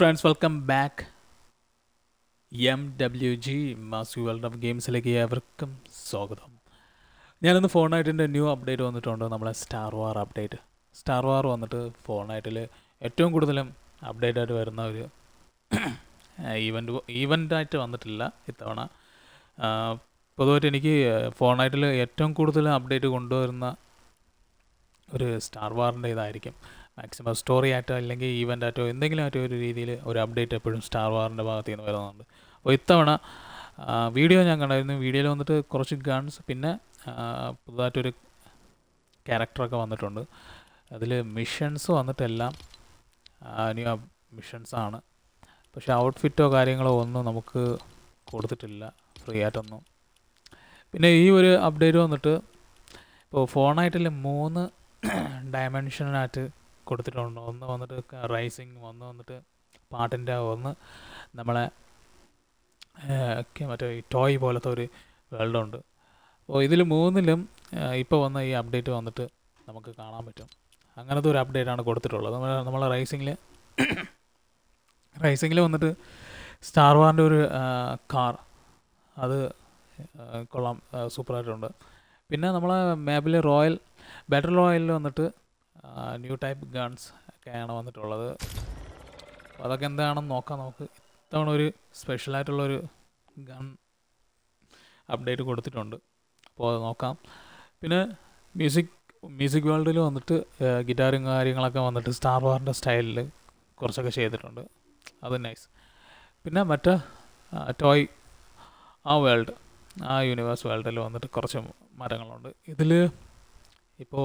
Friends welcome back M W G mass world of ഗെയിംസിലേക്ക് ഏവർക്കും സ്വാഗതം ഞാനിന്ന് ഫോണായിട്ടിൻ്റെ ന്യൂ അപ്ഡേറ്റ് വന്നിട്ടുണ്ട് നമ്മളെ Star War update Star War വന്നിട്ട് ഫോണായിട്ടിൽ ഏറ്റവും കൂടുതലും അപ്ഡേറ്റ് ആയിട്ട് വരുന്ന ഒരു ഈവൻ്റ് ഈവൻ്റായിട്ട് വന്നിട്ടില്ല ഇത്തവണ ആ, പൊതുവായിട്ട് എനിക്ക് ഫോണായിട്ടിൽ ഏറ്റവും കൂടുതൽ അപ്ഡേറ്റ് കൊണ്ടുവരുന്ന ഒരു സ്റ്റാർ വാറിൻ്റെ ഇതായിരിക്കും മാക്സിമം സ്റ്റോറി ആയിട്ടോ അല്ലെങ്കിൽ ഈവൻ്റ് ആയിട്ടോ എന്തെങ്കിലും ആയിട്ടോ ഒരു രീതിയിൽ ഒരു അപ്ഡേറ്റ് എപ്പോഴും സ്റ്റാർ വാറിൻ്റെ ഭാഗത്ത് നിന്ന് വരുന്നുണ്ട് അപ്പോൾ ഇത്തവണ വീഡിയോ ഞാൻ കണ്ടായിരുന്നു വീഡിയോയിൽ വന്നിട്ട് കുറച്ച് ഗൺസ് പിന്നെ ആ, പുതുതായിട്ടൊരു ക്യാരക്ടറൊക്കെ വന്നിട്ടുണ്ട് അതിൽ മിഷൻസ് വന്നിട്ടെല്ലാം ന്യൂ മിഷൻസ് ആണ് പക്ഷേ ഔട്ട്ഫിറ്റോ കാര്യങ്ങളോ ഒന്നും നമുക്ക് കൊടുത്തിട്ടില്ല ഫ്രീ ആയിട്ടൊന്നും പിന്നെ ഈ ഒരു അപ്ഡേറ്റ് വന്നിട്ട് ഇപ്പോൾ ഫോണായിട്ടിൽ മൂന്ന് ഡയമെൻഷനായിട്ട് കൊടുത്തിട്ടുണ്ട് ഒന്ന് വന്നിട്ട് റൈസിങ് ഒന്ന് വന്നിട്ട് പാട്ടിൻ്റെ ഒന്ന് നമ്മളെ ഏഹ്, ഒക്കെ മറ്റേ ഈ ടോയ് പോലത്തെ ഒരു വേൾഡ് ഉണ്ട് അപ്പോൾ ഇതിൽ മൂന്നിലും ഇപ്പോൾ വന്ന ഈ അപ്ഡേറ്റ് വന്നിട്ട് നമുക്ക് കാണാൻ പറ്റും അങ്ങനത്തെ ഒരു അപ്ഡേറ്റ് ആണ് കൊടുത്തിട്ടുള്ളത് നമ്മൾ നമ്മളെ റൈസിങ്ങിൽ റൈസിങ്ങിൽ വന്നിട്ട് സ്റ്റാർ വാറിൻ്റെ ഒരു കാർ അത് ആ, കൊള്ളാം സൂപ്പറായിട്ടുണ്ട് പിന്നെ നമ്മളെ മാപ്പിൽ റോയൽ ബാറ്റർ റോയലിൽ വന്നിട്ട് ന്യൂ ടൈപ്പ് ഗൺസ് ഒക്കെയാണ് വന്നിട്ടുള്ളത് അപ്പോൾ അതൊക്കെ എന്താണെന്ന് നോക്കാം നമുക്ക് ഇത്തവണ ഒരു സ്പെഷ്യലായിട്ടുള്ളൊരു ഗൺ അപ്ഡേറ്റ് കൊടുത്തിട്ടുണ്ട് അപ്പോൾ അത് നോക്കാം പിന്നെ മ്യൂസിക് മ്യൂസിക് വേൾഡിൽ വന്നിട്ട് ഗിറ്റാറും കാര്യങ്ങളൊക്കെ വന്നിട്ട് സ്റ്റാർ വാറിൻ്റെ സ്റ്റൈലിൽ കുറച്ചൊക്കെ ചെയ്തിട്ടുണ്ട് അത് നൈസ് പിന്നെ മറ്റേ ടോയ് ആ വേൾഡ് ആ യൂണിവേഴ്സ് വേൾഡിൽ വന്നിട്ട് കുറച്ച് മരങ്ങളുണ്ട് ഇതിൽ ഇപ്പോൾ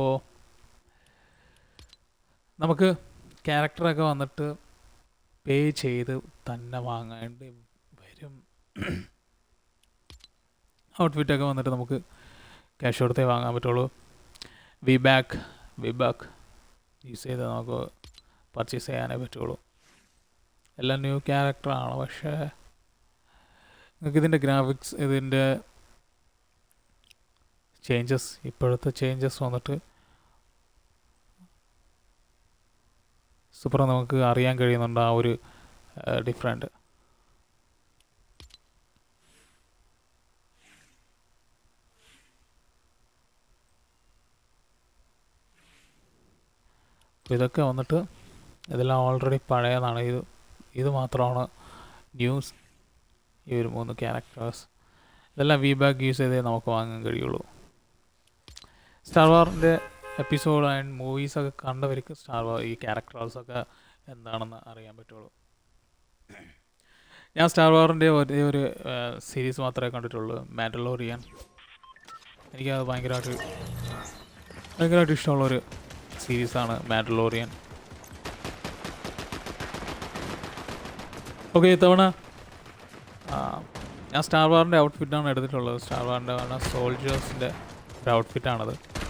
നമുക്ക് ക്യാരക്ടറൊക്കെ വന്നിട്ട് പേ ചെയ്ത് തന്നെ വാങ്ങേണ്ടി വരും ഔട്ട്ഫിറ്റൊക്കെ വന്നിട്ട് നമുക്ക് ക്യാഷ് കൊടുത്തേ വാങ്ങാൻ പറ്റുള്ളൂ V bucks V bucks use ചെയ്ത് നമുക്ക് പർച്ചേസ് ചെയ്യാനേ പറ്റുള്ളൂ എല്ലാം ന്യൂ ക്യാരക്ടറാണ് പക്ഷേ നിങ്ങൾക്ക് ഇതിൻ്റെ ഗ്രാഫിക്സ് ഇതിൻ്റെ ചേഞ്ചസ് ഇപ്പോഴത്തെ ചേഞ്ചസ് വന്നിട്ട് സൂപ്പർ നമുക്ക് അറിയാൻ കഴിയുന്നുണ്ട് ആ ഒരു ഡിഫറെൻറ്റ് ഇതൊക്കെ വന്നിട്ട് ഇതെല്ലാം ഓൾറെഡി പഴയതാണ് ഇത് ഇത് മാത്രമാണ് ന്യൂസ് ഈ ഒരു മൂന്ന് ക്യാരക്ടേഴ്സ് ഇതെല്ലാം വി ബാക്ക് യൂസ് ചെയ്തേ നമുക്ക് വാങ്ങാൻ കഴിയുള്ളൂ സ്റ്റാർ വാറിൻ്റെ എപ്പിസോഡ് ആൻഡ് മൂവീസൊക്കെ കണ്ടവർക്ക് സ്റ്റാർ വാർ ഈ ക്യാരക്ടേഴ്സൊക്കെ എന്താണെന്ന് അറിയാൻ പറ്റുള്ളൂ ഞാൻ സ്റ്റാർ വാറിൻ്റെ ഒരേ ഒരു സീരീസ് മാത്രമേ കണ്ടിട്ടുള്ളൂ മാൻഡലോറിയൻ എനിക്കത് ഭയങ്കരമായിട്ട് ഭയങ്കരമായിട്ട് ഇഷ്ടമുള്ളൊരു സീരീസാണ് മാൻഡലോറിയൻ ഓക്കെ ഇത്തവണ ആ, ഞാൻ സ്റ്റാർ വാറിൻ്റെ ഔട്ട്ഫിറ്റാണ് എടുത്തിട്ടുള്ളത് സ്റ്റാർ വാറിൻ്റെ സോൾജേഴ്സിൻ്റെ ഒരു ഔട്ട്ഫിറ്റാണത്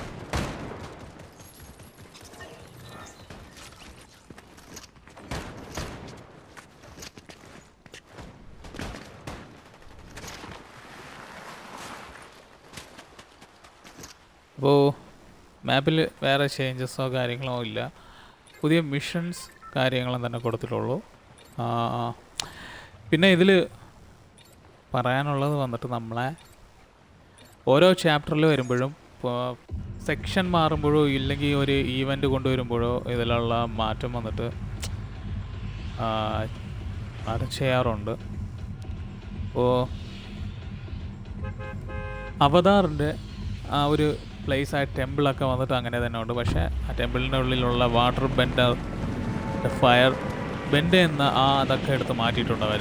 അപ്പോൾ മാപ്പിൽ വേറെ ചേഞ്ചസോ കാര്യങ്ങളോ ഇല്ല പുതിയ മിഷൻസ് കാര്യങ്ങളും തന്നെ കൊടുത്തിട്ടുള്ളൂ ആ, പിന്നെ ഇതിൽ പറയാനുള്ളത് വന്നിട്ട് നമ്മളെ ഓരോ ചാപ്റ്ററിൽ വരുമ്പോഴും ഇപ്പോൾ സെക്ഷൻ മാറുമ്പോഴോ ഇല്ലെങ്കിൽ ഒരു ഈവൻ്റ് കൊണ്ടുവരുമ്പോഴോ ഇതിലുള്ള മാറ്റം വന്നിട്ട് ആ, മാറ്റം ചെയ്യാറുണ്ട് അപ്പോൾ അവതാറിൻ്റെ ആ ഒരു പ്ലേസ് ആയ ടെമ്പിളൊക്കെ വന്നിട്ട് അങ്ങനെ തന്നെ ഉണ്ട് പക്ഷേ ആ ടെമ്പിളിൻ്റെ ഉള്ളിലുള്ള വാട്ടർ ബെൻഡർ ഫയർ ബെൻഡ് എന്ന ആ അതൊക്കെ എടുത്ത് മാറ്റിയിട്ടുണ്ട് അവർ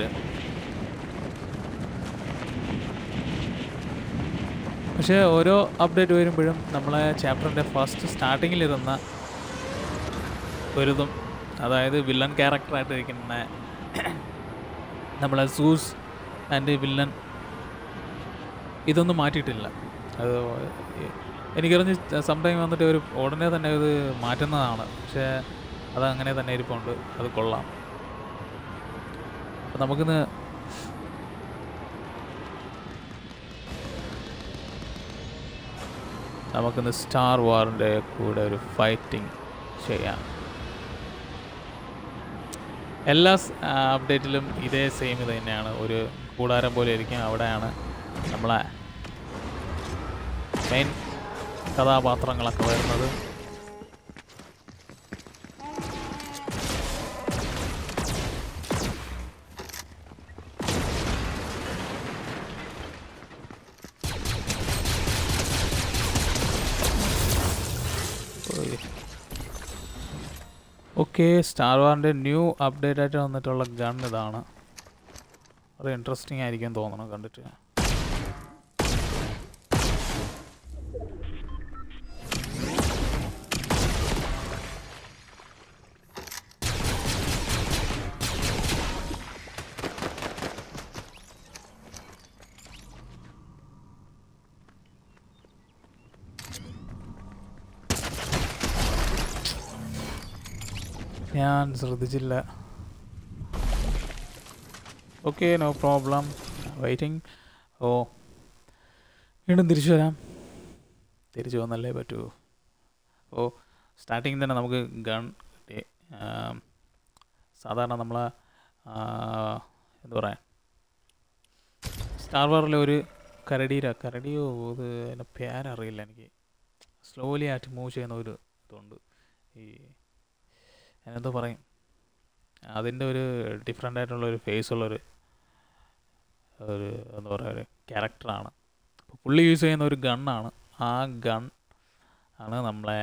പക്ഷേ ഓരോ അപ്ഡേറ്റ് വരുമ്പോഴും നമ്മളെ ചാപ്റ്ററിൻ്റെ ഫസ്റ്റ് സ്റ്റാർട്ടിങ്ങിലിരുന്ന ഒരിതും അതായത് വില്ലൻ ക്യാരക്ടറായിട്ട് ഇരിക്കുന്ന നമ്മളെ സൂസ് ആൻഡ് വില്ലൻ ഇതൊന്നും മാറ്റിയിട്ടില്ല അത് എനിക്കറിഞ്ഞ് സംടൈം വന്നിട്ട് ഒരു ഉടനെ തന്നെ ഇത് മാറ്റുന്നതാണ് പക്ഷേ അത് അങ്ങനെ തന്നെ ഇരിപ്പുണ്ട് അത് കൊള്ളാം അപ്പം നമുക്കിന്ന് നമുക്കിന്ന് സ്റ്റാർ വാറിൻ്റെ കൂടെ ഒരു ഫൈറ്റിംഗ് ചെയ്യാം എല്ലാ അപ്ഡേറ്റിലും ഇതേ സെയിം ഇത് തന്നെയാണ് ഒരു കൂടാരം പോലെ ഇരിക്കും അവിടെയാണ് നമ്മളെ മെയിൻ കഥാപാത്രങ്ങളൊക്കെ വരുന്നത് ഓക്കെ സ്റ്റാർ വാറിൻ്റെ ന്യൂ അപ്ഡേറ്റ് ആയിട്ട് വന്നിട്ടുള്ള ഗൺ ഇതാണ് വളരെ ഇൻട്രസ്റ്റിംഗ് ആയിരിക്കും തോന്നണം കണ്ടിട്ട് ഞാൻ ശ്രദ്ധിച്ചില്ല ഓക്കെ നോ പ്രോബ്ലം വെയിറ്റിംഗ് ഓ വീണ്ടും തിരിച്ചു വരാം തിരിച്ചു വന്നല്ലേ പറ്റൂ ഓ സ്റ്റാർട്ടിങ് തന്നെ നമുക്ക് ഗൺ കിട്ടി ആം, സാധാരണ നമ്മൾ എന്താ പറയുക സ്റ്റാർ വാറിലെ ഒരു കരടീര കരടിയോ ഇത് അതിൻ്റെ പേരറിയില്ല എനിക്ക് സ്ലോലി ആയിട്ട് മൂവ് ചെയ്യുന്ന ഒരു ഇതുണ്ട് ഈ അതിനെന്തോ പറയും അതിൻ്റെ ഒരു ഡിഫറെൻ്റ് ആയിട്ടുള്ള ഒരു ഫേസ് ഉള്ളൊരു ഒരു എന്താ പറയുക ഒരു ക്യാരക്ടറാണ് അപ്പോൾ പുള്ളി യൂസ് ചെയ്യുന്ന ഒരു ഗണ്ണാണ് ആ ഗൺ ആണ് നമ്മളെ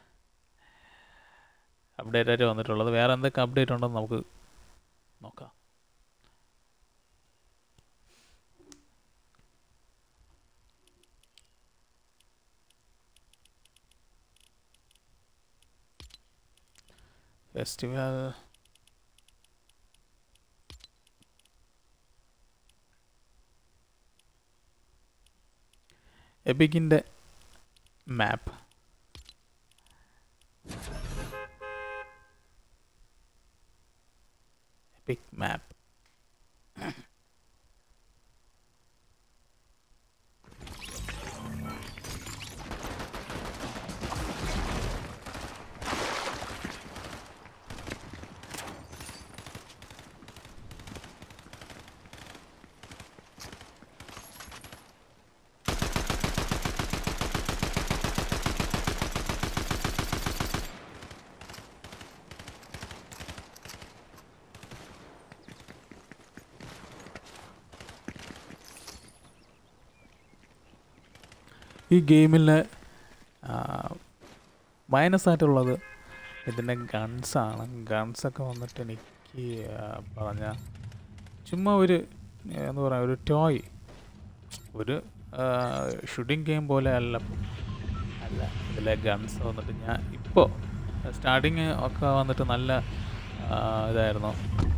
അപ്ഡേറ്റ് ആയിട്ട് വന്നിട്ടുള്ളത് വേറെ എന്തൊക്കെ അപ്ഡേറ്റ് ഉണ്ടെന്ന് നമുക്ക് നോക്കാം ഫെസ്റ്റിവൽ എബിക്കിൻ്റെ മാപ്പ് എപ്പിക് മാപ്പ് ഈ ഗെയിമിൽ മൈനസ് ആയിട്ടുള്ളത് ഇതിൻ്റെ ഗൺസാണ് ഗൺസൊക്കെ വന്നിട്ട് എനിക്ക് പറഞ്ഞ ചുമ്മാ ഒരു ആ, എന്താ പറയുക ഒരു ടോയ് ഒരു ഷൂട്ടിംഗ് ഗെയിം പോലെ അല്ല അല്ല ഇതിലെ ഗൺസ് വന്നിട്ട് ഞാൻ ഇപ്പോൾ സ്റ്റാർട്ടിങ് ഒക്കെ വന്നിട്ട് നല്ല ആ, ഇതായിരുന്നു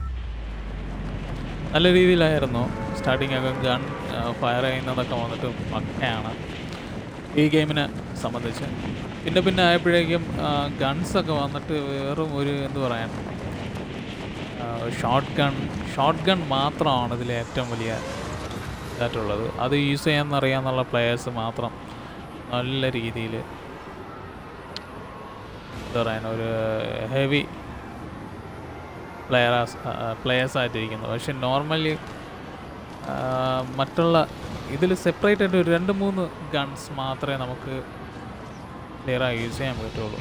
നല്ല രീതിയിലായിരുന്നു സ്റ്റാർട്ടിങ് ഒക്കെ ഗൺ ഫയർ ചെയ്യുന്നതൊക്കെ വന്നിട്ട് പക്കയാണ് ഈ ഗെയിമിനെ സംബന്ധിച്ച് പിന്നെ പിന്നെ ആയപ്പോഴേക്കും ഗൺസൊക്കെ വന്നിട്ട് വെറും ഒരു എന്ത് പറയാൻ ഷോർട്ട് ഗൺ ഷോർട്ട് ഗൺ മാത്രമാണ് ഇതിലെ ഏറ്റവും വലിയ ഇതായിട്ടുള്ളത് അത് യൂസ് ചെയ്യാമെന്നറിയാമെന്നുള്ള പ്ലെയേഴ്സ് മാത്രം നല്ല രീതിയിൽ എന്താ പറയാൻ ഒരു ഹെവി പ്ലെയറാസ് പ്ലെയേഴ്സ് ആയിട്ടിരിക്കുന്നത് പക്ഷെ നോർമലി മറ്റുള്ള ഇതിൽ സെപ്പറേറ്റ് ആയിട്ട് ഒരു രണ്ട് മൂന്ന് ഗൺസ് മാത്രമേ നമുക്ക് ക്ലിയറായി യൂസ് ചെയ്യാൻ പറ്റുള്ളൂ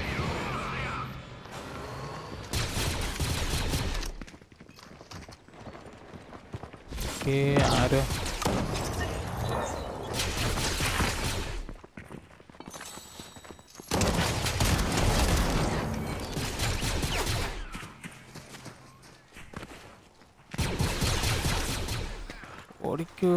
ഓക്കേ ആരോ ഓടിക്കോ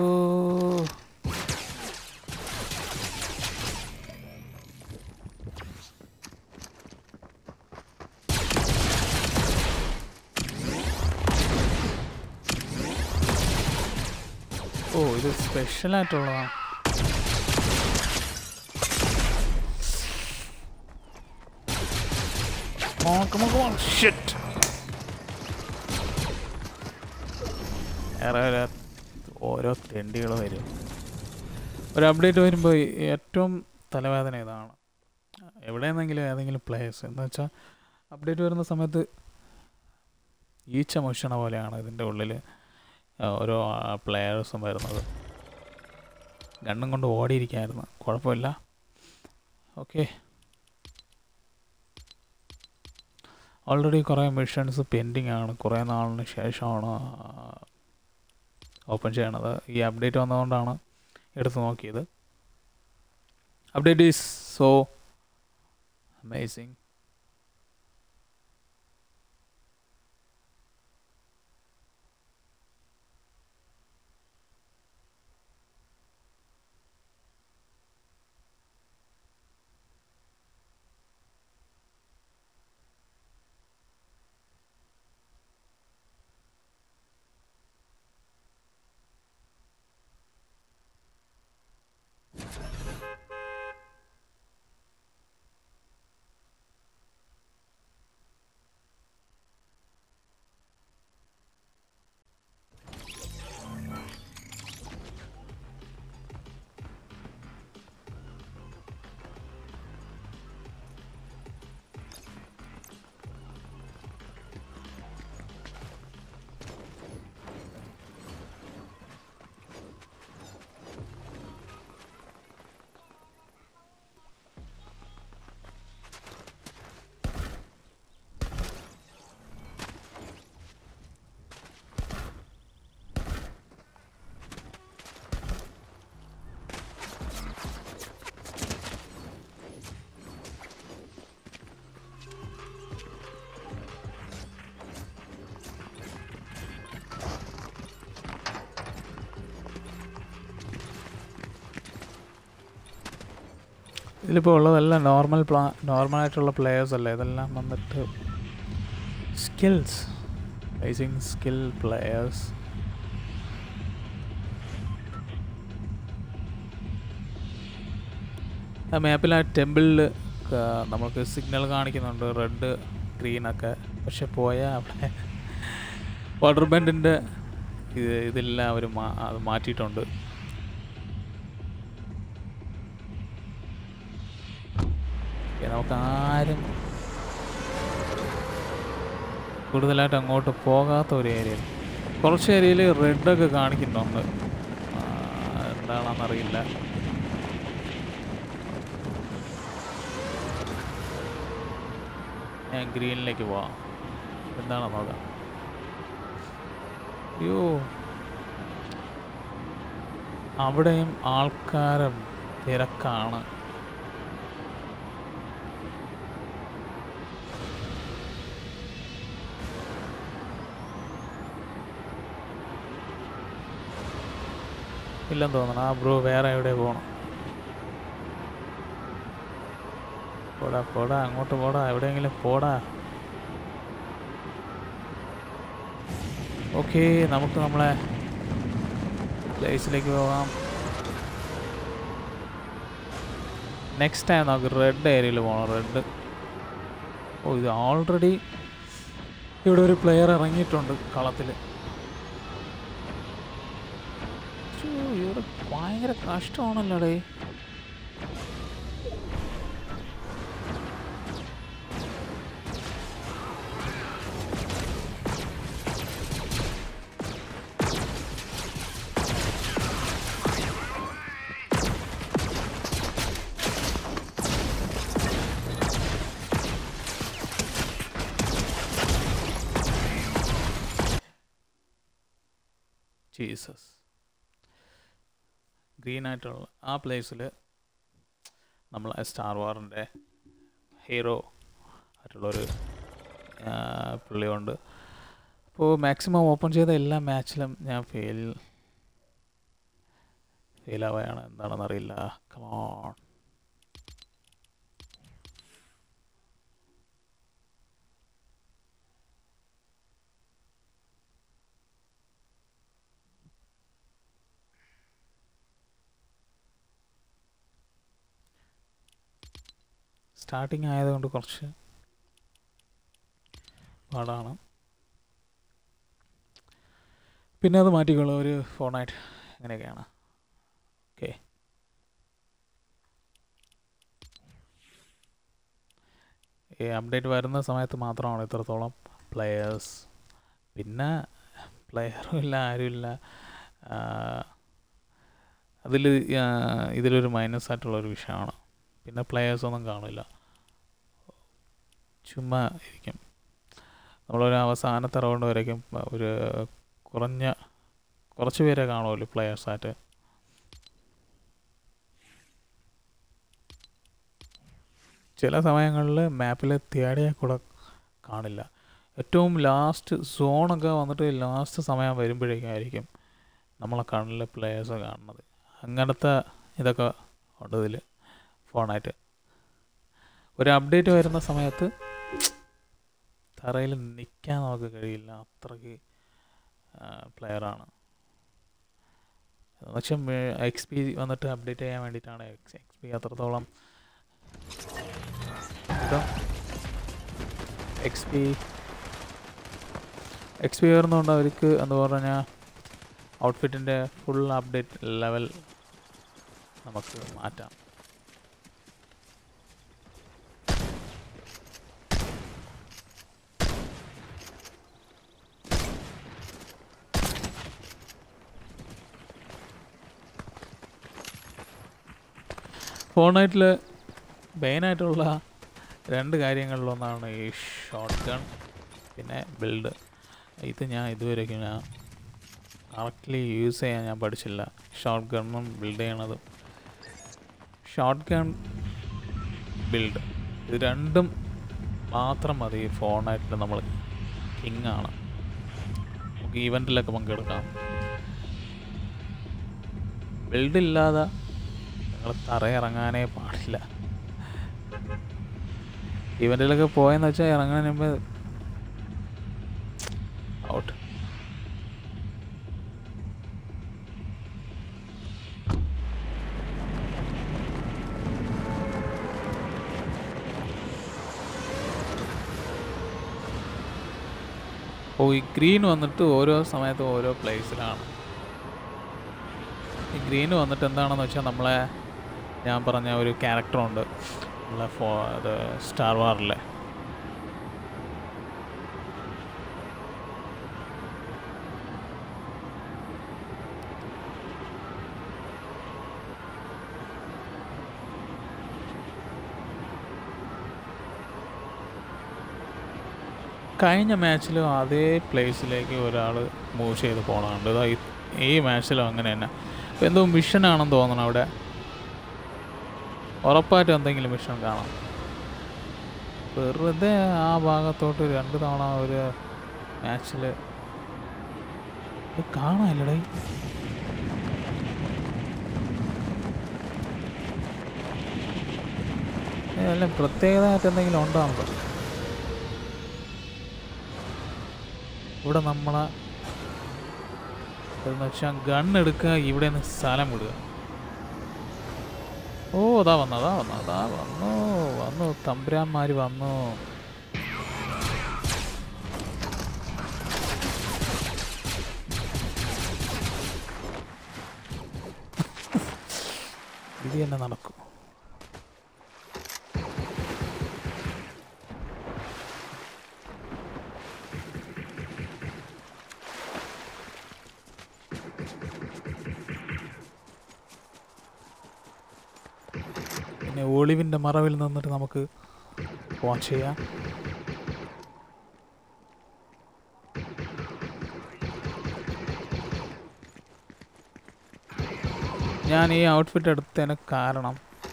ഓ ഇത് സ്പെഷ്യൽ ആയിട്ടുള്ളതാണ് Come on, come on, come on. Shit. വേറെ ഒരു ഓരോ തെണ്ടികൾ വരും ഒരു അപ്ഡേറ്റ് വരുമ്പോൾ ഏറ്റവും തലവേദന ഇതാണ് എവിടെയെന്നെങ്കിലും ഏതെങ്കിലും പ്ലേയേഴ്സ് എന്ന് വെച്ചാൽ അപ്ഡേറ്റ് വരുന്ന സമയത്ത് ഈച്ച മുഷണ പോലെയാണ് ഇതിൻ്റെ ഉള്ളിൽ ഓരോ പ്ലെയേഴ്സും വരുന്നത് ഗണ്ണും കൊണ്ട് ഓടിയിരിക്കായിരുന്നു കുഴപ്പമില്ല ഓക്കെ ഓൾറെഡി കുറേ മിഷൻസ് പെൻഡിങ് ആണ് കുറേ നാളിന് ശേഷമാണ് ഓപ്പൺ ചെയ്യണത് ഈ അപ്ഡേറ്റ് വന്നതുകൊണ്ടാണ് എടുത്ത് നോക്കിയത് അപ്ഡേറ്റ് ഈസ് സോ അമേസിങ് ഇതിലിപ്പോൾ ഉള്ളതെല്ലാം നോർമൽ പ്ലാ നോർമലായിട്ടുള്ള പ്ലെയേഴ്സ് അല്ലേ ഇതെല്ലാം വന്നിട്ട് സ്കിൽസ് റൈസിങ് സ്കിൽ പ്ലെയേഴ്സ് ആ മാപ്പിൽ ആ ടെമ്പിളിൽ നമുക്ക് സിഗ്നൽ കാണിക്കുന്നുണ്ട് റെഡ് ഗ്രീനൊക്കെ പക്ഷെ പോയാൽ അവിടെ വാട്ടർ ബാൻഡിൻ്റെ ഇത് ഇതെല്ലാം അവർ മാ അത് മാറ്റിയിട്ടുണ്ട് ഓക്കേ, നമുക്ക് ആരും കൂടുതലായിട്ട് അങ്ങോട്ട് പോകാത്ത ഒരു ഏരിയയിൽ കുറച്ച് ഏരിയയിൽ റെഡൊക്കെ കാണിക്കുന്നുണ്ട് ആ, എന്താണെന്നറിയില്ല ഞാൻ ഗ്രീനിലേക്ക് പോവാം എന്താണെന്ന് നോക്കാം അയ്യോ അവിടെയും ആൾക്കാരും തിരക്കാണ് ഇല്ലെന്ന് തോന്നണം ആ ബ്രോ വേറെ എവിടെ പോകണം പോടാ പോടാ അങ്ങോട്ട് പോടാ എവിടെയെങ്കിലും പോടാ ഓക്കെ നമുക്ക് നമ്മളെ പ്ലേസിലേക്ക് പോകാം നെക്സ്റ്റ് ടൈം നമുക്ക് റെഡ് ഏരിയയിൽ പോകണം റെഡ് ഓ ഇത് ഓൾറെഡി ഇവിടെ ഒരു പ്ലെയർ ഇറങ്ങിയിട്ടുണ്ട് കളത്തിൽ ഇവിടെ ഭയങ്കര കഷ്ടമാണല്ലോടേ ജീസസ് ഗ്രീൻ ആയിട്ടുള്ള ആ പ്ലേസിൽ നമ്മൾ സ്റ്റാർ വാറിൻ്റെ ഹീറോ ആയിട്ടുള്ളൊരു ആ, പുള്ളിയുണ്ട് അപ്പോൾ മാക്സിമം ഓപ്പൺ ചെയ്ത എല്ലാ മാച്ചിലും ഞാൻ ഫെയിൽ ഫെയിലാവുകയാണ് എന്താണെന്ന് അറിയില്ല കമോൺ സ്റ്റാർട്ടിങ് ആയതുകൊണ്ട് കുറച്ച് പാടാണ് പിന്നെ അത് മാറ്റിക്കോളൂ ഒരു ഫോണായിട്ട് അങ്ങനെയൊക്കെയാണ് ഓക്കെ ഈ അപ്ഡേറ്റ് വരുന്ന സമയത്ത് മാത്രമാണ് ഇത്രത്തോളം പ്ലെയേഴ്സ് പിന്നെ പ്ലെയറും ഇല്ല ആരുമില്ല അതിൽ ഇതിലൊരു മൈനസ് ആയിട്ടുള്ളൊരു വിഷയമാണ് പിന്നെ പ്ലെയേഴ്സ് ഒന്നും കാണില്ല ചുമ്മാ ഇരിക്കും നമ്മളൊരു അവസാനത്തെ റൗണ്ട് വരയ്ക്കും ഒരു കുറഞ്ഞ കുറച്ച് പേരെ കാണുമല്ലോ പ്ലെയേഴ്സായിട്ട് ചില സമയങ്ങളിൽ മാപ്പിൽ തേടിയാൽ കൂടെ കാണില്ല ഏറ്റവും ലാസ്റ്റ് സോണൊക്കെ വന്നിട്ട് ലാസ്റ്റ് സമയം വരുമ്പോഴേക്കായിരിക്കും നമ്മളെ കണ്ണിലെ പ്ലേയേഴ്സ് കാണുന്നത് അങ്ങനത്തെ ഇതൊക്കെ ഉണ്ട് ഇതിൽ ഫോണായിട്ട് ഒരു അപ്ഡേറ്റ് വരുന്ന സമയത്ത് തറയിൽ നിൽക്കാൻ നമുക്ക് കഴിയില്ല അത്രയ്ക്ക് പ്ലെയറാണ് എന്നുവെച്ചാൽ എക്സ് പി വന്നിട്ട് അപ്ഡേറ്റ് ചെയ്യാൻ വേണ്ടിയിട്ടാണ് എക്സ് എക്സ് പി അത്രത്തോളം എക്സ് പി എക്സ് പി വരുന്നതുകൊണ്ട് അവർക്ക് എന്താ പറഞ്ഞാൽ ഔട്ട്ഫിറ്റിൻ്റെ ഫുൾ അപ്ഡേറ്റ് ലെവൽ നമുക്ക് മാറ്റാം ഫോണായിട്ടിൽ മെയിനായിട്ടുള്ള രണ്ട് കാര്യങ്ങളിലൊന്നാണ് ഈ ഷോർട്ട് ഗൺ പിന്നെ ബിൽഡ് ഇത് ഞാൻ ഇതുവരെയ്ക്കും ഞാൻ കറക്റ്റ്ലി യൂസ് ചെയ്യാൻ ഞാൻ പഠിച്ചില്ല ഷോർട്ട് ഗണ്ണും ബിൽഡ് ചെയ്യണതും ഷോർട്ട് ഗൺ ബിൽഡ് ഇത് രണ്ടും മാത്രം മതി ഫോണായിട്ട് നമ്മൾ കിങ് ആണ് നമുക്ക് ഈവൻറ്റിലൊക്കെ പങ്കെടുക്കാം ബിൽഡ് ഇല്ലാതെ നിങ്ങൾ തറയിറങ്ങാനേ പാടില്ല ഇവൻറ്റിലൊക്കെ പോയെന്ന് വെച്ചാൽ ഇറങ്ങാൻ മുമ്പ് ഔട്ട് ഓ ഈ ഗ്രീൻ വന്നിട്ട് ഓരോ സമയത്തും ഓരോ പ്ലേസിലാണ് ഈ ഗ്രീൻ വന്നിട്ട് എന്താണെന്ന് വെച്ചാൽ നമ്മളെ ഞാൻ പറഞ്ഞ ഒരു ക്യാരക്ടറുണ്ട് നമ്മളെ ഫോ അത് സ്റ്റാർ വാറിലെ കഴിഞ്ഞ മാച്ചിലും അതേ പ്ലേസിലേക്ക് ഒരാൾ മൂവ് ചെയ്ത് പോകണുണ്ട് ഇതാ ഈ- ഈ മാച്ചിലും അങ്ങനെ തന്നെ ഇപ്പം എന്തോ മിഷനാണെന്ന് തോന്നണം അവിടെ ഉറപ്പായിട്ടും എന്തെങ്കിലും മിഷൻ കാണാം വെറുതെ ആ ഭാഗത്തോട്ട് രണ്ട് തവണ ഒരു മാച്ചിൽ കാണാനില്ലടേ അല്ല പ്രത്യേകതയായിട്ട് എന്തെങ്കിലും ഉണ്ടോ നമുക്ക് ഇവിടെ നമ്മളെ എന്ന് വെച്ചാൽ ഗൺ എടുക്കുക ഇവിടെ നിന്ന് സ്ഥലം വിടുക ഓ അതാ വന്നു അതാ വന്നു അതാ വന്നു വന്നു തമ്പുരാന്മാര് വന്നു ഇത് തന്നെ നടക്കും പിന്നെ ഒളിവിൻ്റെ മറവിൽ നിന്നിട്ട് നമുക്ക് വാച്ച് ചെയ്യാം ഞാൻ ഈ ഔട്ട്ഫിറ്റ് എടുത്തതിന് കാരണം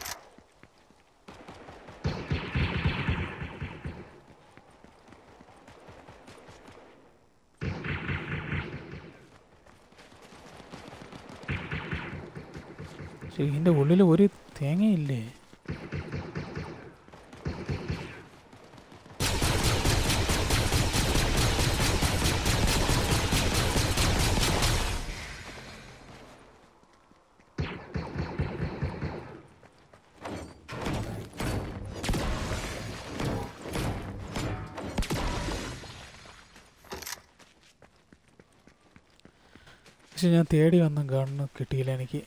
പക്ഷേ ഇതിൻ്റെ ഉള്ളിൽ ഒരു തേങ്ങയില്ലേ പക്ഷെ ഞാൻ തേടി വന്ന ഗണ്ണ് കിട്ടിയില്ല എനിക്ക്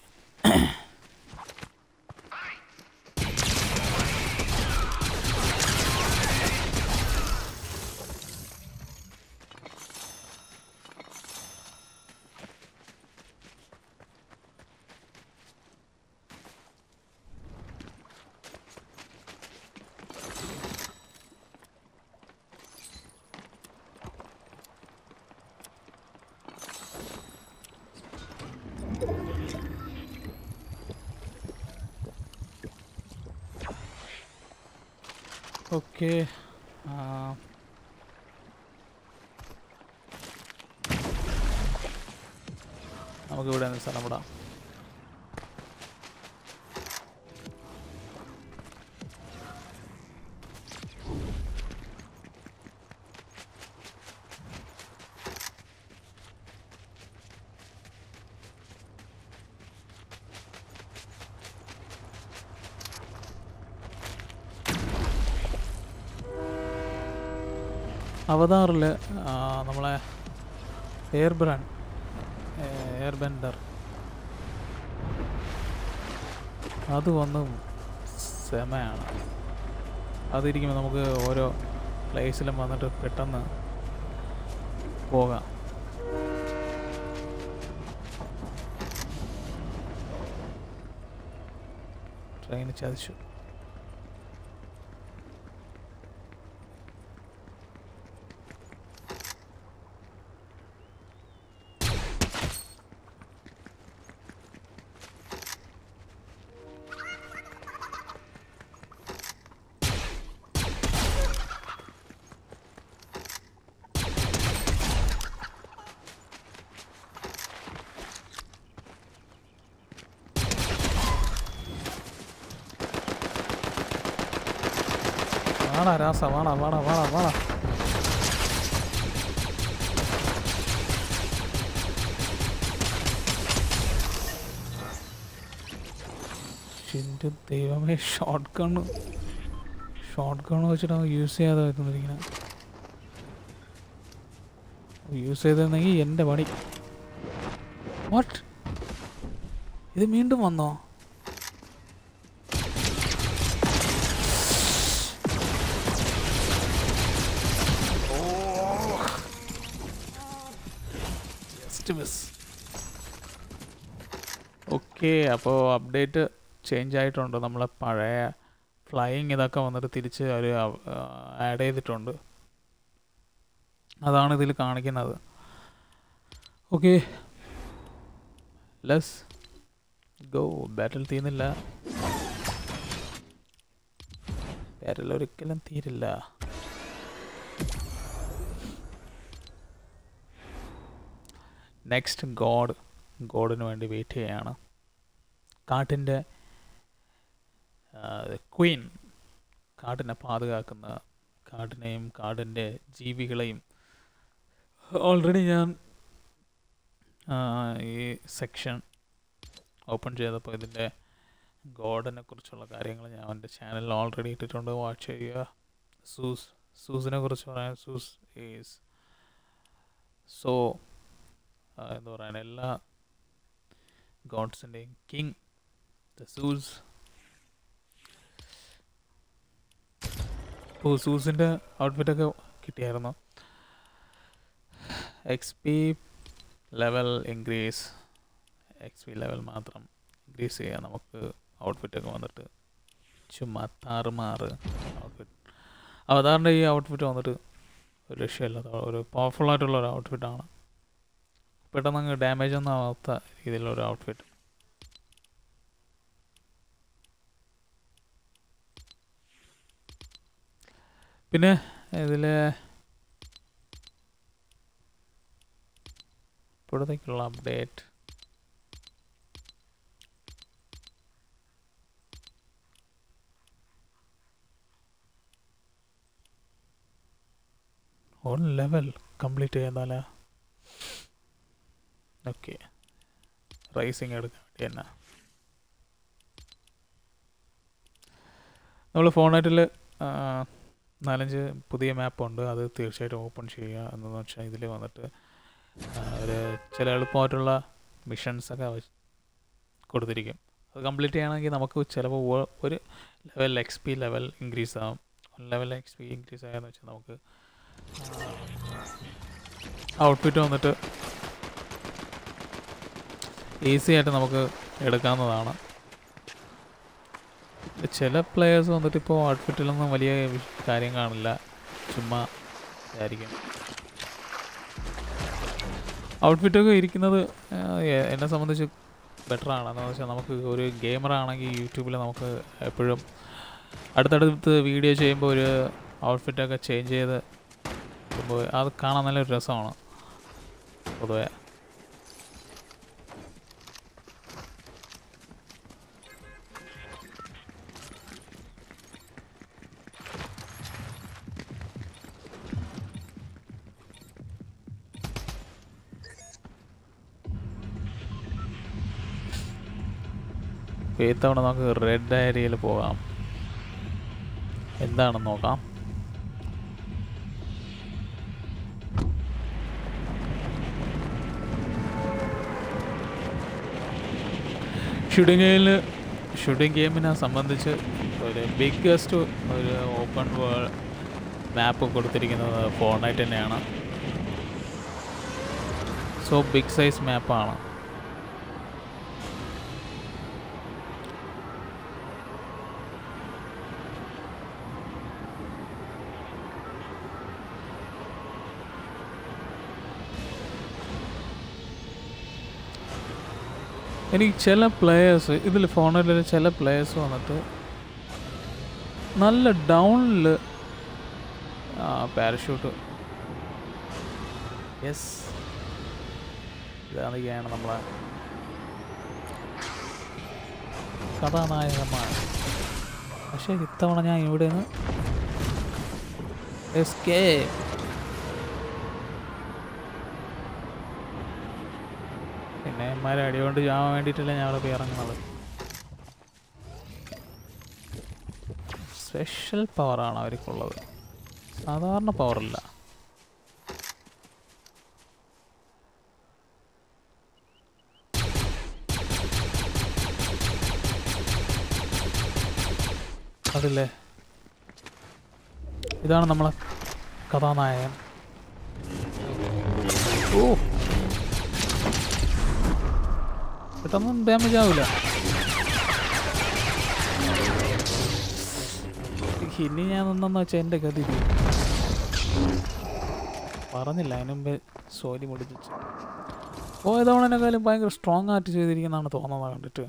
ഓക്കെ നമുക്ക് ഇവിടെ നിന്ന് സ്ഥലം വിടാം അവതാറിൽ നമ്മളെ എയർ ബ്രാൻ എയർ ബെൻഡർ അത് വന്ന് സെമയാണ് അതിരിക്കുമ്പോൾ നമുക്ക് ഓരോ പ്ലേസിലും വന്നിട്ട് പെട്ടെന്ന് പോകാം ട്രെയിൻ ചതിച്ചു വാടാ രാസ വാടാ വാടാ വാടാ വാടാ എൻ്റെ ദൈവമേ ഷോർട്ട് ഗണ്ണ് ഷോർട്ട് ഗണ്ണ് വെച്ചിട്ട് അവൻ യൂസ് ചെയ്യാതെ വരുന്നിരിക്കണ യൂസ് ചെയ്തിരുന്നെങ്കിൽ എൻ്റെ പണി വാട്ട് ഇത് വീണ്ടും വന്നോ ജസ്റ്റ് മിസ് ഓക്കെ അപ്പോൾ അപ്ഡേറ്റ് ചേഞ്ച് ആയിട്ടുണ്ട് നമ്മളെ പഴയ ഫ്ലൈയിങ് ഇതൊക്കെ വന്നിട്ട് തിരിച്ച് അവർ ആഡ് ചെയ്തിട്ടുണ്ട് അതാണ് ഇതിൽ കാണിക്കുന്നത് ഓക്കെ ലെസ് ഗോ ബാറ്റിൽ തീർന്നില്ല ബാറ്റിൽ ഒരിക്കലും തീരില്ല നെക്സ്റ്റ് ഗോഡ് ഗോഡിന് വേണ്ടി വെയിറ്റ് ചെയ്യാണ് കാട്ടിൻ്റെ ക്വീൻ കാട്ടിനെ പാതുകാക്കുന്ന കാട്ടിനെയും കാടിൻ്റെ ജീവികളെയും ഓൾറെഡി ഞാൻ ആ, ഈ സെക്ഷൻ ഓപ്പൺ ചെയ്തപ്പോൾ ഇതിൻ്റെ ഗോഡിനെ കുറിച്ചുള്ള കാര്യങ്ങൾ ഞാൻ എൻ്റെ ചാനലിൽ ഓൾറെഡി ഇട്ടിട്ടുണ്ട് വാച്ച് ചെയ്യുക സൂസ് സൂസിനെ കുറിച്ച് പറയാൻ സൂസ് ഈസ് സോ എന്താ പറയുക എല്ലാ ഗോഡ്സിൻ്റെയും കിങ് ദ സൂസ് ഓ സൂസിൻ്റെ ഔട്ട്ഫിറ്റൊക്കെ കിട്ടിയായിരുന്നു X P level increase X P level മാത്രം ഇൻക്രീസ് ചെയ്യാം നമുക്ക് ഔട്ട്ഫിറ്റൊക്കെ വന്നിട്ട് ചുമ്മാ താറുമാറ് ഔട്ട്ഫിറ്റ് അവതാറിൻ്റെ ഈ ഔട്ട്ഫിറ്റ് വന്നിട്ട് ഒരു രക്ഷയില്ലാത്ത ഒരു പവർഫുൾ ആയിട്ടുള്ള ഒരു ഔട്ട്ഫിറ്റാണ് പെട്ടെന്ന് അങ്ങ് ഡാമേജ് ഒന്നും ആവാത്ത രീതിയിലുള്ള ഔട്ട്ഫിറ്റ് പിന്നെ ഇതിൽ ഇപ്പോഴത്തേക്കുള്ള അപ്ഡേറ്റ് ഓൺ ലെവൽ കംപ്ലീറ്റ് ചെയ്താലേ ഓക്കെ റൈസിങ് എടുക്കാൻ വേണ്ടി തന്നെ നമ്മൾ ഫോണായിട്ടിൽ നാലഞ്ച് പുതിയ മാപ്പുണ്ട് അത് തീർച്ചയായിട്ടും ഓപ്പൺ ചെയ്യുക എന്ന് വെച്ചാൽ ഇതിൽ വന്നിട്ട് ആ, ഒരു ചില എളുപ്പമായിട്ടുള്ള മിഷൻസൊക്കെ കൊടുത്തിരിക്കും അത് കംപ്ലീറ്റ് ചെയ്യണമെങ്കിൽ നമുക്ക് ചിലപ്പോൾ ഒ- ഒരു level X P level increase ആവും ലെവൽ എക്സ് പി ഇൻക്രീസ് ആയെന്ന് വെച്ചാൽ നമുക്ക് ഔട്ട്ഫിറ്റ് വന്നിട്ട് ഈസി ആയിട്ട് നമുക്ക് എടുക്കാവുന്നതാണ് ചില പ്ലെയേഴ്സ് വന്നിട്ട് ഇപ്പോൾ ഔട്ട്ഫിറ്റിലൊന്നും വലിയ വിഷ- കാര്യം കാണില്ല ചുമ്മാ ഇതായിരിക്കും ഔട്ട്ഫിറ്റൊക്കെ ഇരിക്കുന്നത് ആ, എ- എന്നെ സംബന്ധിച്ച് ബെറ്റർ ആണ് എന്ന് വെച്ചാൽ നമുക്ക് ഒരു ഗെയിമർ ആണെങ്കിൽ യൂട്യൂബിൽ നമുക്ക് എപ്പോഴും അടുത്തടുത്ത് വീഡിയോ ചെയ്യുമ്പോൾ ഒരു ഔട്ട്ഫിറ്റൊക്കെ ചേഞ്ച് ചെയ്ത് ഇടുമ്പോൾ അത് കാണാൻ നല്ലൊരു രസമാണ് പൊതുവെ അപ്പോൾ ഈ തവണ നമുക്ക് റെഡ് ഏരിയയിൽ പോകാം എന്താണെന്ന് നോക്കാം ഷൂട്ടിംഗ് ഗെയിമിൽ ഷൂട്ടിംഗ് ഗെയിമിനെ സംബന്ധിച്ച് ഒരു ബിഗ്ഗസ്റ്റ് ഒരു ഓപ്പൺ വേൾഡ് മാപ്പ് കൊടുത്തിരിക്കുന്നത് ഫോർണൈറ്റ് തന്നെയാണ് സോ ബിഗ് സൈസ് മാപ്പാണ് എനിക്ക് ചില പ്ലേയേഴ്സ് ഇതിൽ ഫോണിൽ ചില പ്ലേയേഴ്സ് വന്നിട്ട് നല്ല ഡൗണിൽ പാരഷൂട്ട് യെസ് ഇതാണ് നമ്മളെ കഥാനായകന്മാർ പക്ഷേ ഇത്തവണ ഞാൻ ഇവിടെ നിന്ന് എസ്കേ പിന്നെ ഇമാരെ അടികൊണ്ട് ചാവാൻ വേണ്ടിയിട്ടല്ല ഞാൻ അവിടെ പോയി ഇറങ്ങുന്നത് സ്പെഷ്യൽ പവറാണ് അവർക്കുള്ളത് സാധാരണ പവറല്ല അതില്ലേ ഇതാണ് നമ്മളെ കഥാനായകൻ ഓ പെട്ടെന്ന് ഡാമേജ് ആവില്ല ഇനി ഞാൻ നിന്നെന്ന് വെച്ചാൽ എൻ്റെ ഗതി തീരും. പറഞ്ഞില്ല അതിന് മുമ്പേ സോലി മുടിപ്പിച്ച് പോയ തവണേക്കാളും ഭയങ്കര സ്ട്രോങ് ആയിട്ട് ചെയ്തിരിക്കുന്നതാണ് തോന്നുന്നത് കണ്ടിട്ട്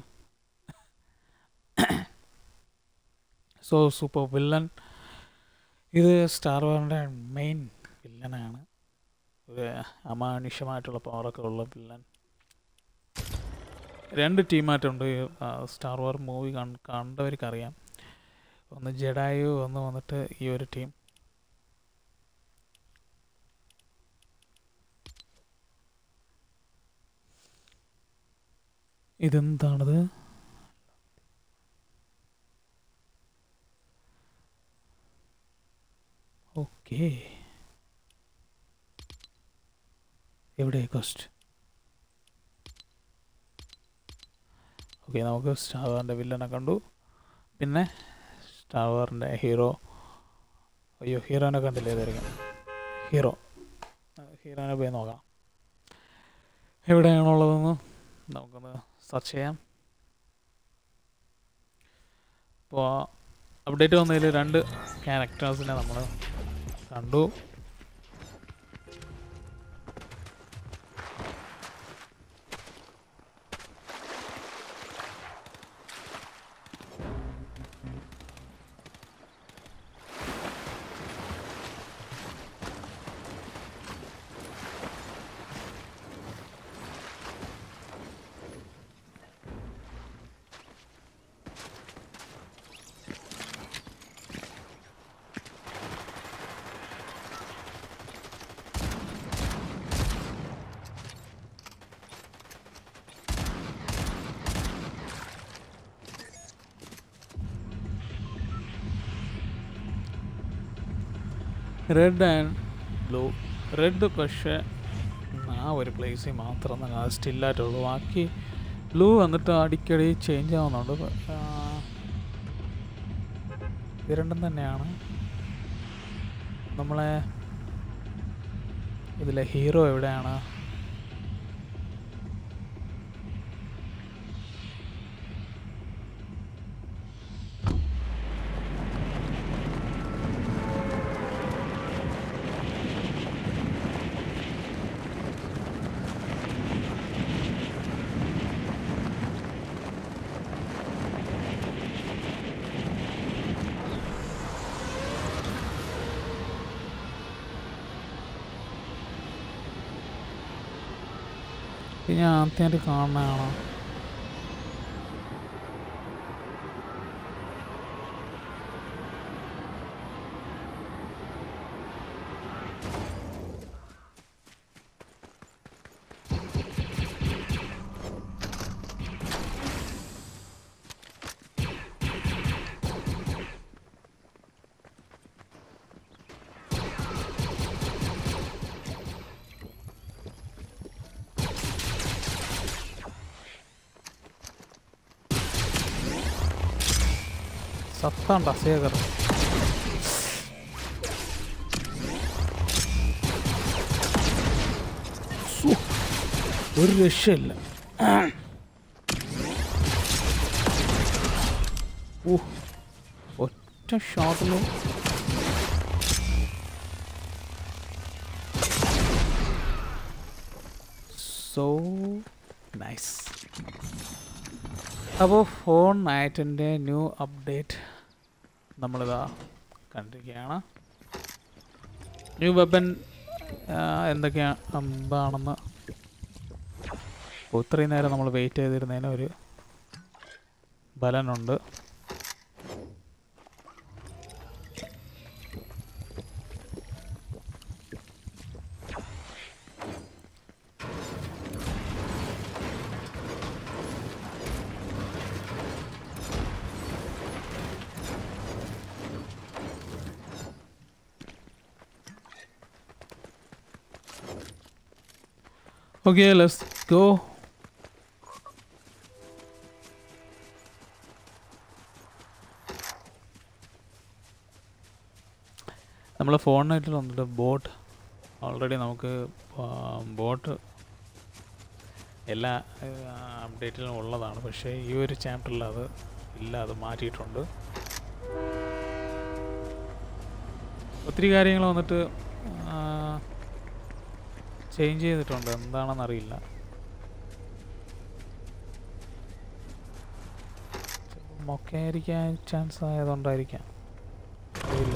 സോ സൂപ്പർ വില്ലൻ ഇത് സ്റ്റാർ വാറിൻ്റെ മെയിൻ വില്ലനാണ് ഒരു അമാനുഷ്യമായിട്ടുള്ള പവറൊക്കെ ഉള്ള വില്ലൻ രണ്ട് ടീമായിട്ടുണ്ട് ഈ, ആ, സ്റ്റാർ വാർ മൂവി കണ്ടവർക്കറിയാം ഒന്ന് ജഡായു ഒന്ന് വന്നിട്ട് ഈ ഒരു ടീം ഇതെന്താണത് ഓക്കേ എവിടെ കോസ്റ്റ് ഓക്കെ നമുക്ക് സ്റ്റാർ വാറിൻ്റെ വില്ലനെ കണ്ടു പിന്നെ സ്റ്റാർ വാറിൻ്റെ ഹീറോ അയ്യോ ഹീറോനെ കണ്ടില്ലേ ഇതായിരിക്കും ഹീറോ ഹീറോനെ പോയി നോക്കാം എവിടെയാണുള്ളതെന്ന് നമുക്കൊന്ന് സെർച്ച് ചെയ്യാം അപ്പോൾ അപ്ഡേറ്റ് വന്നതിൽ രണ്ട് ക്യാരക്ടേഴ്സിനെ നമ്മൾ കണ്ടു റെഡ് ആൻഡ് ബ്ലൂ റെഡ് പക്ഷേ ആ ഒരു പ്ലേസിൽ മാത്രം തന്നെ അത് സ്റ്റില്ലായിട്ടുള്ളൂ ബാക്കി ബ്ലൂ വന്നിട്ട് അടിക്കടി ചേഞ്ച് ആവുന്നുണ്ട് ആ, ഇത് രണ്ടും തന്നെയാണ് നമ്മളെ ഇതിലെ ഹീറോ എവിടെയാണ് ഇത് ഞാൻ ആദ്യമായിട്ട് കാണുന്നതാണോ സത്താണ്ട ശേഖർ സു, ഒരു രക്ഷയില്ല ഓ ഒറ്റ ഷോട്ടിൽ സോ നൈസ് അപ്പോൾ ഫോൺ നയറ്റിൻ്റെ ന്യൂ അപ്ഡേറ്റ് നമ്മളിതാ കണ്ടിരിക്കുകയാണ് ന്യൂ വെപ്പൻ എന്തൊക്കെയാണ് എന്താണെന്ന് ഇപ്പോൾ ഇത്രയും നേരം നമ്മൾ വെയിറ്റ് ചെയ്തിരുന്നതിന് ഒരു ബലനുണ്ട് Okay, let's go. നമ്മൾ ഫോണിനായിട്ട് വന്നിട്ട് ബോട്ട് ഓൾറെഡി നമുക്ക് ബോട്ട് എല്ലാ അപ്ഡേറ്റിലും ഉള്ളതാണ് പക്ഷേ ഈ ഒരു ചാപ്റ്ററിൽ അത് ഇല്ല അത് മാറ്റിയിട്ടുണ്ട് ഒത്തിരി കാര്യങ്ങൾ വന്നിട്ട് ചേഞ്ച് ചെയ്തിട്ടുണ്ട് എന്താണെന്ന് അറിയില്ല മൊക്കയായിരിക്കാൻ ചാൻസ് ആയതുകൊണ്ടായിരിക്കാം അറിയില്ല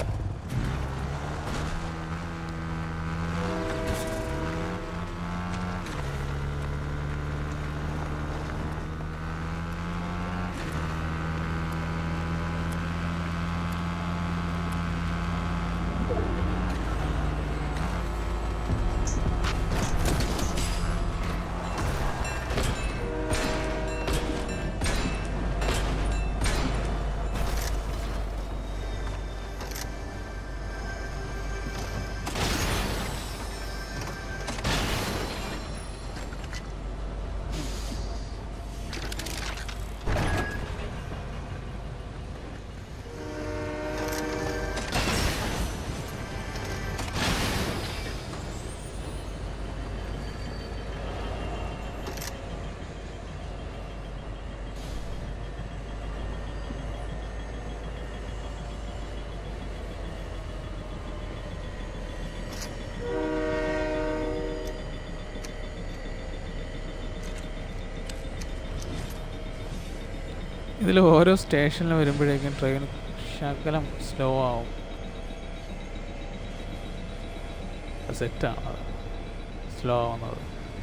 ഇതിൽ ഓരോ സ്റ്റേഷനിൽ വരുമ്പോഴേക്കും ട്രെയിൻ ശകലം സ്ലോ ആവും സെറ്റാണ് സ്ലോ ആവുന്നത്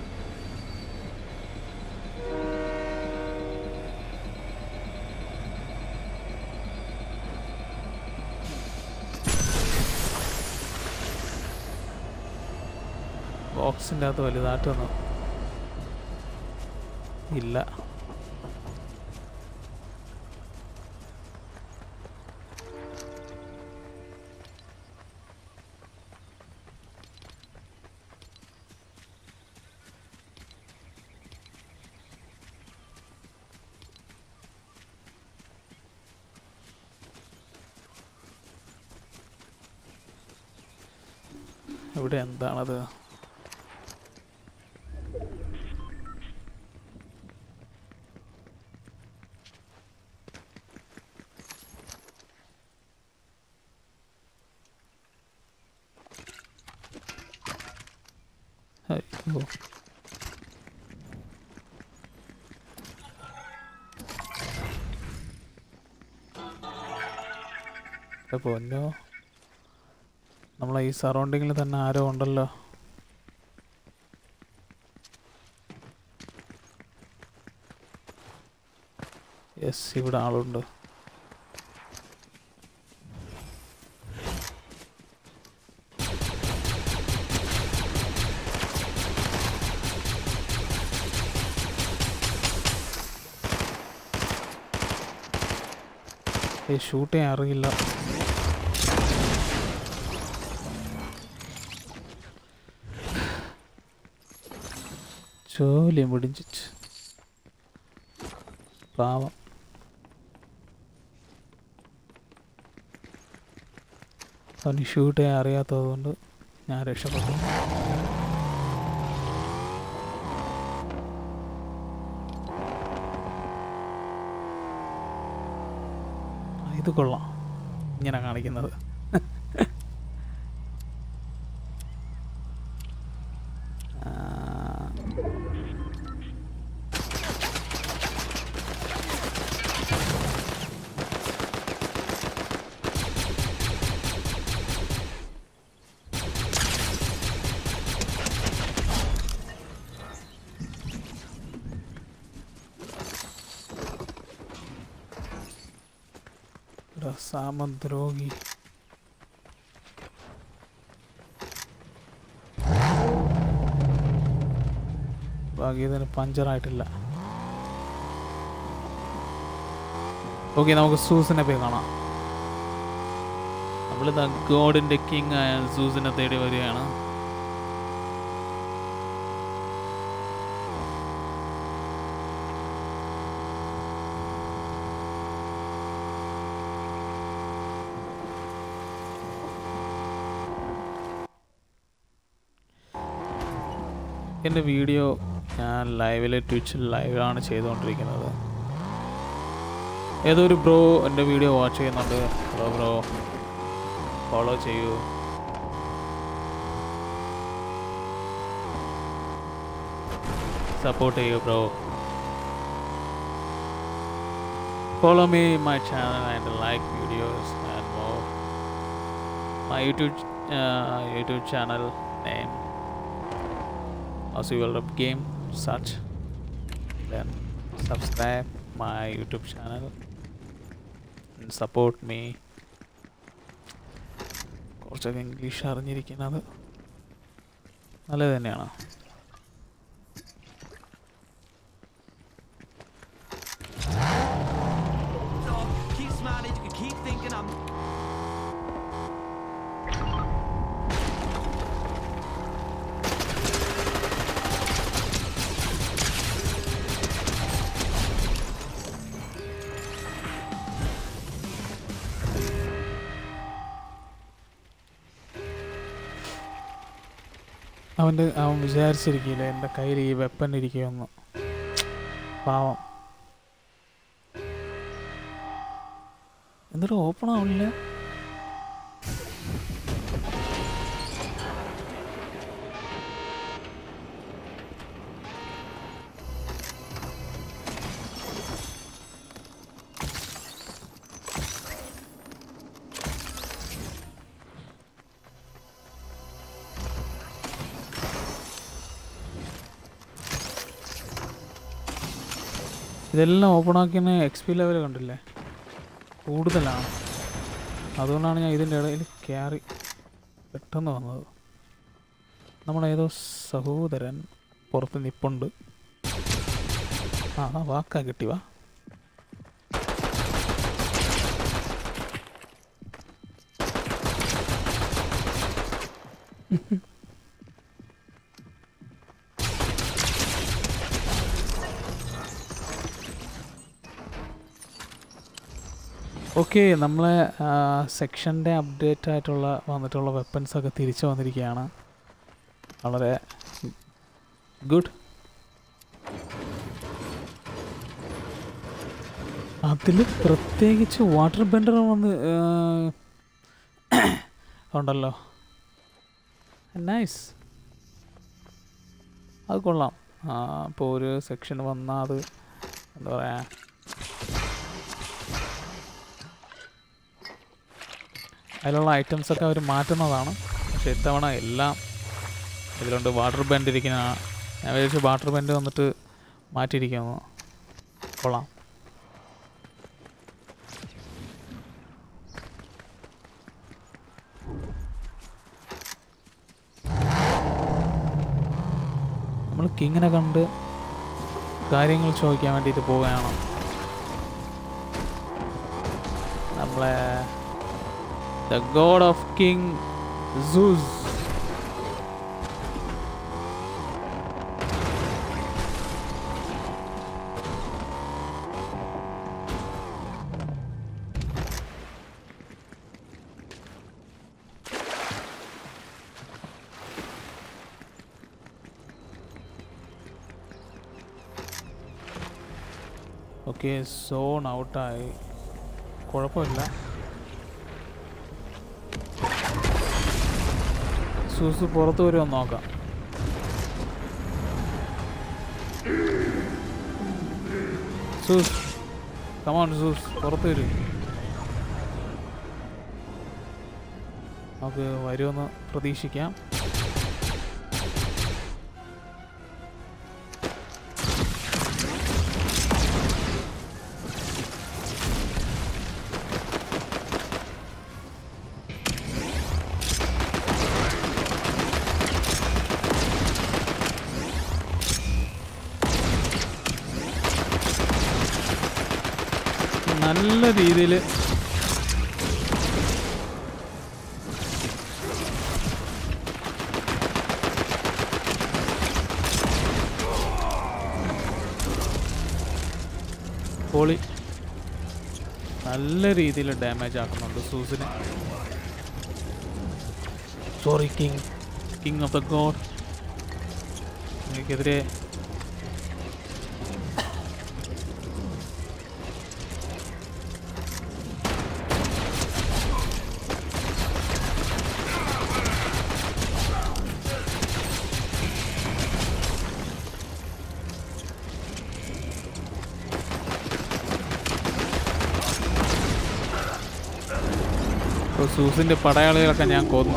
ബോക്സിൻ്റെ അകത്ത് വലുതായിട്ടൊന്നും ഇല്ല ഇവിടെ എന്താണത് അയ്യോ എൻ്റെ പൊന്നോ നമ്മളെ ഈ സറൗണ്ടിങ്ങിൽ തന്നെ ആരോ ഉണ്ടല്ലോ യെസ് ഇവിടെ ആളുണ്ട് ഷൂട്ട് ചെയ്യാൻ അറിയില്ല ജോലി മുടിഞ്ചിച്ച് പാവം അവന് ഷൂട്ട് ചെയ്യാൻ അറിയാത്തതുകൊണ്ട് ഞാൻ രക്ഷപ്പെട്ടു ആ, ഇത് കൊള്ളാം ഇങ്ങനെ കാണിക്കുന്നത് ആ, എടാ സാമദ്രോഹി ഭാഗ്യത്തിന് പഞ്ചറായിട്ടില്ല ഓക്കെ നമുക്ക് സൂസിനെ പോയി കാണാം നമ്മളിതാ ഗോഡിന്റെ കിങ് ആയ സൂസിനെ തേടി വരികയാണ് എൻ്റെ വീഡിയോ ഞാൻ ലൈവിൽ ട്വിച്ചിൽ ലൈവാണ് ചെയ്തുകൊണ്ടിരിക്കുന്നത് ഏതോ ഒരു ബ്രോ എൻ്റെ വീഡിയോ വാച്ച് ചെയ്യുന്നുണ്ട് ഹലോ ബ്രോ ഫോളോ ചെയ്യൂ സപ്പോർട്ട് ചെയ്യൂ bro follow me my channel and like videos and more my YouTube YouTube channel name also you will game search then subscribe my youtube channel and support me കുറച്ചൊക്കെ English അറിഞ്ഞിരിക്കുന്നത് നല്ലത് തന്നെയാണ് Dog, keep smiling. You can keep thinking I'm. അവൻ്റെ അവൻ വിചാരിച്ചിരിക്കില്ല എൻ്റെ കയ്യിൽ ഈ weapon ഇരിക്കുമെന്ന് പാവം എന്നിട്ട് ഓപ്പൺ ആവില്ല ഇതെല്ലാം ഓപ്പൺ ആക്കിയ എക്സ് പി ലെവൽ കണ്ടില്ലേ കൂടുതലാണ് അതുകൊണ്ടാണ് ഞാൻ ഇതിൻ്റെ ഇടയിൽ കയറി പെട്ടെന്ന് വന്നത് നമ്മളേതോ സഹോദരൻ പുറത്ത് നിപ്പുണ്ട് ആ ആ, വാക്കാ കിട്ടി വാ ഓക്കെ നമ്മളെ സെക്ഷൻ്റെ അപ്ഡേറ്റ് ആയിട്ടുള്ള വന്നിട്ടുള്ള വെപ്പൻസ് ഒക്കെ തിരിച്ചു വന്നിരിക്കുകയാണ് വളരെ ഗുഡ് അതിൽ പ്രത്യേകിച്ച് വാട്ടർ ബെൻഡർ വന്ന് ആ, ഉണ്ടല്ലോ നൈസ് അത് കൊള്ളാം ഇപ്പോൾ ഒരു സെക്ഷൻ വന്നാൽ അത് എന്താ പറയുക അതിലുള്ള ഐറ്റംസ് ഒക്കെ അവർ മാറ്റുന്നതാണ് പക്ഷെ ഇത്തവണ എല്ലാം ഇതിലുണ്ട് വാട്ടർ ബെൻഡ് ഇരിക്കുന്ന ഞാൻ വിചാരിച്ചു വാട്ടർ ബെൻഡ് വന്നിട്ട് മാറ്റിയിരിക്കുന്നു കൊള്ളാം നമ്മൾ കിങ്ങിനെ കണ്ട് കാര്യങ്ങൾ ചോദിക്കാൻ വേണ്ടിയിട്ട് പോവുകയാണ് നമ്മളെ the god of king Zeus okay zone ഔട്ടായി കുഴപ്പമില്ല സൂസ് പുറത്ത് വരുമോ എന്ന് നോക്കാം സൂസ് കമോൺ സൂസ് പുറത്ത് വരും നമുക്ക് വരുമെന്ന് പ്രതീക്ഷിക്കാം നല്ല രീതിയിൽ പൊളി നല്ല രീതിയിൽ ഡാമേജ് ആക്കുന്നുണ്ട് സൂസിന് sorry king king of the god എനിക്കെതിരെ ഇപ്പോൾ സൂസിൻ്റെ പടയാളികളൊക്കെ ഞാൻ കൊന്നു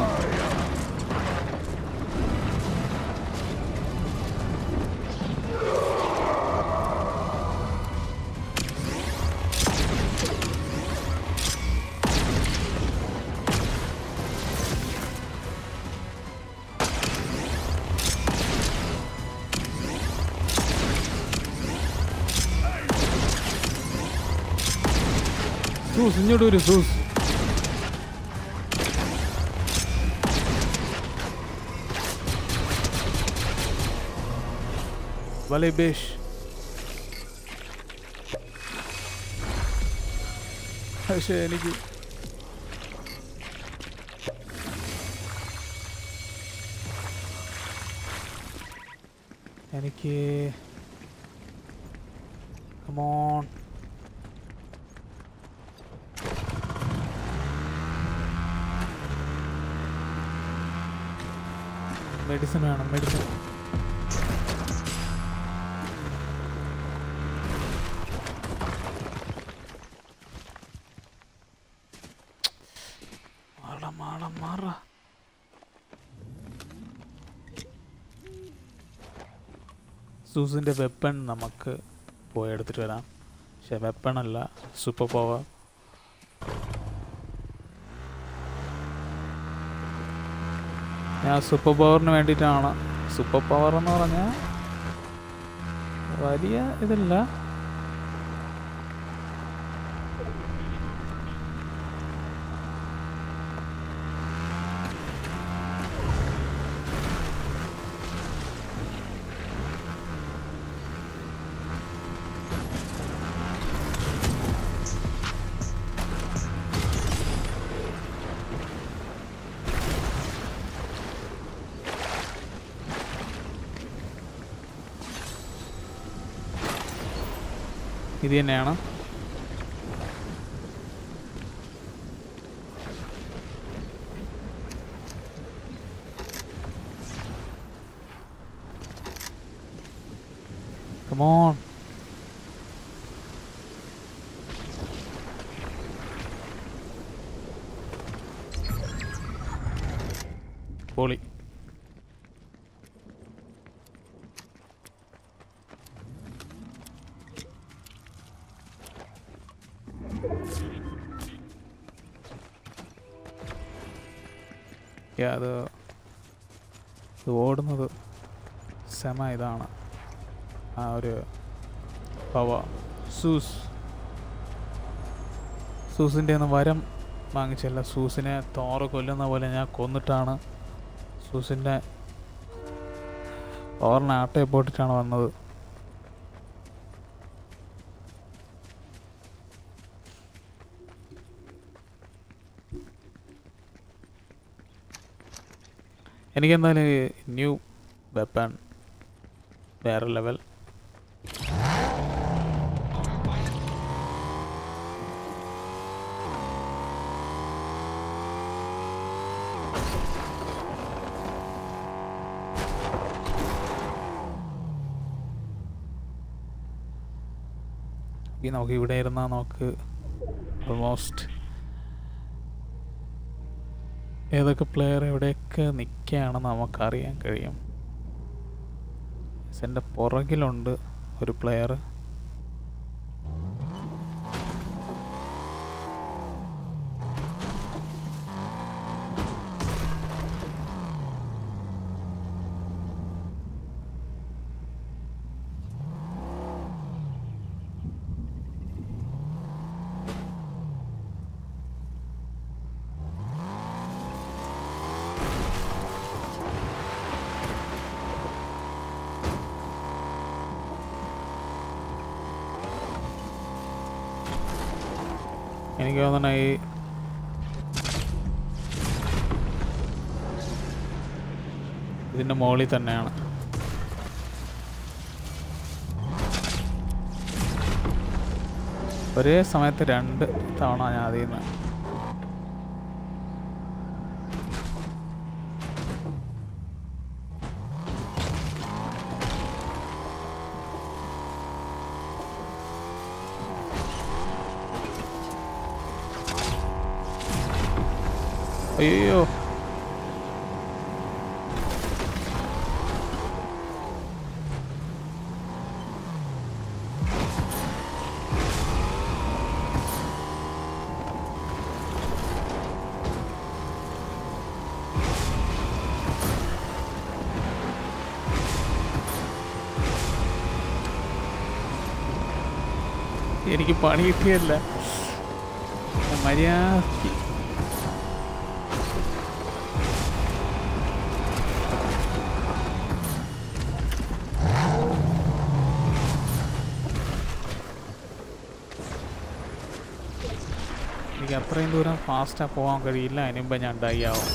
സൂസ് ഇങ്ങോട്ട് വരൂ സൂസ് വലേ ബേഷ് പക്ഷേ എനിക്ക് എനിക്ക് കമോൺ മെഡിസിൻ വേണം മെഡിസിൻ മാറ മാറ മാറ സൂസിൻ്റെ വെപ്പൺ നമുക്ക് പോയി എടുത്തിട്ട് വരാം പക്ഷെ വെപ്പൺ അല്ല സൂപ്പർ പവർ ഞാൻ സൂപ്പർ പവറിന് വേണ്ടിയിട്ടാണ് സൂപ്പർ പവർ എന്ന് പറഞ്ഞാൽ വലിയ ഇതില്ല ഇത് തന്നെയാണ് കമോൺ പൊളി Yeah, അത് ഇത് ഓടുന്നത് സെമ ഇതാണ് ആ ഒരു പവ സൂസ് സൂസിൻ്റെ ഒന്നും വരം വാങ്ങിച്ചില്ല സൂസിനെ തോറ് കൊല്ലുന്ന പോലെ ഞാൻ കൊന്നിട്ടാണ് സൂസിൻ്റെ ഓറിനെ ആട്ടയെ പോട്ടിട്ടാണ് വന്നത് എനിക്കെന്തായാലും ന്യൂ വെപ്പൺ വേറെ ലെവൽ ഈ നമുക്ക് ഇവിടെ ഇരുന്നാൽ നമുക്ക് ഓൾമോസ്റ്റ് ഏതൊക്കെ പ്ലെയർ എവിടെയൊക്കെ നിൽക്കുകയാണെന്ന് നമുക്കറിയാൻ കഴിയും എൻ്റെ പുറകിലുണ്ട് ഒരു പ്ലെയർ എനിക്ക് തോന്നണ ഈ ഇതിൻ്റെ മുകളിൽ തന്നെയാണ് ഒരേ സമയത്ത് രണ്ട് തവണ ഞാൻ അതിൽ നിന്ന് അയ്യോ എനിക്ക് പണി കിട്ടിയല്ല മര്യാദ എനിക്ക് അത്രയും ദൂരം ഫാസ്റ്റാണ് പോകാൻ കഴിയില്ല അതിന് മുമ്പ് ഞാൻ ഡൈ ആവും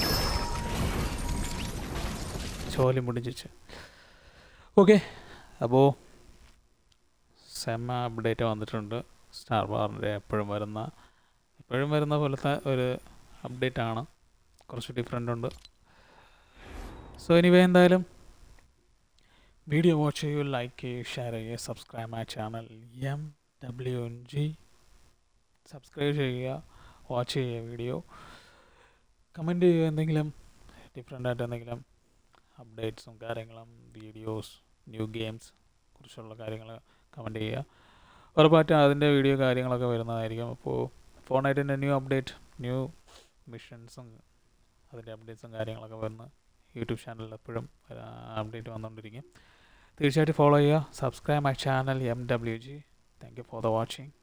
ചോലി മുടിച്ചിച്ച് ഓക്കെ അപ്പോൾ സെമ അപ്ഡേറ്റ് വന്നിട്ടുണ്ട് സ്റ്റാർ വാറിൻ്റെ എപ്പോഴും വരുന്ന എപ്പോഴും വരുന്ന പോലത്തെ ഒരു അപ്ഡേറ്റ് ആണ് കുറച്ച് ഡിഫറെൻ്റ് ഉണ്ട് സോ എനിവേ എന്തായാലും വീഡിയോ വാച്ച് ചെയ്യൂ ലൈക്ക് ചെയ്യൂ ഷെയർ ചെയ്യുക സബ്സ്ക്രൈബ് ആ channel M W N G subscribe ചെയ്യുക വാച്ച് ചെയ്യുക വീഡിയോ കമൻറ്റ് ചെയ്യുക എന്തെങ്കിലും ഡിഫറെൻ്റ് ആയിട്ട് എന്തെങ്കിലും അപ്ഡേറ്റ്സും കാര്യങ്ങളും വീഡിയോസ് ന്യൂ ഗെയിംസ് കുറിച്ചുള്ള കാര്യങ്ങൾ കമൻറ്റ് ചെയ്യുക ഉറപ്പായിട്ടും അതിൻ്റെ വീഡിയോ കാര്യങ്ങളൊക്കെ വരുന്നതായിരിക്കും അപ്പോൾ ഫോണായിട്ട് ന്യൂ അപ്ഡേറ്റ് ന്യൂ മിഷൻസും അതിൻ്റെ അപ്ഡേറ്റ്സും കാര്യങ്ങളൊക്കെ വരുന്ന യൂട്യൂബ് ചാനലിൽ എപ്പോഴും അപ്ഡേറ്റ് വന്നുകൊണ്ടിരിക്കും തീർച്ചയായിട്ടും ഫോളോ ചെയ്യുക subscribe my channel M W G thank you for the watching